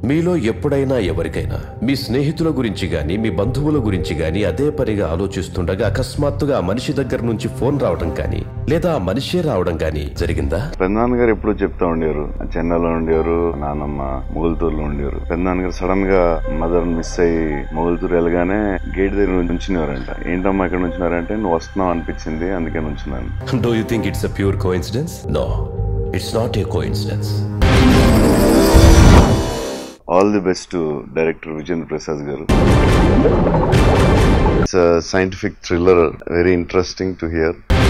మీలో ఎప్పుడైనా ఎవరికైనా మీ స్నేహితుల గురించి గాని మీ బంధువుల గురించి గాని అదే పనిగా ఆలోచిస్తుండగా అకస్మాత్తుగా ఆ మనిషి దగ్గర నుంచి ఫోన్ రావడం కానీ లేదా ఆ మనిషే రావడం కానీ జరిగిందా పెద్దనాన్న గారు ఎప్పుడు చెప్తా ఉండేవారు చెన్నైలో ఉండేవారు నానమ్మ మొగుల్తూరులో ఉండేవారు పెద్దనాన్న గారు సడన్ గా మదర్ మిస్ అయ్యి మొగుల్తూరు వెళ్ళగానే గేట్ దగ్గర నుంచునేవారంట ఏంటమ్మా ఇక్కడ నుంచున్నారంటే నువ్వు వస్తున్నావు అనిపించింది అందుకే నుంచున్నాను do you think it's a pure coincidence no it's not a coincidence all the best to director Vijendra Prasad garu it's scientific thriller very interesting to here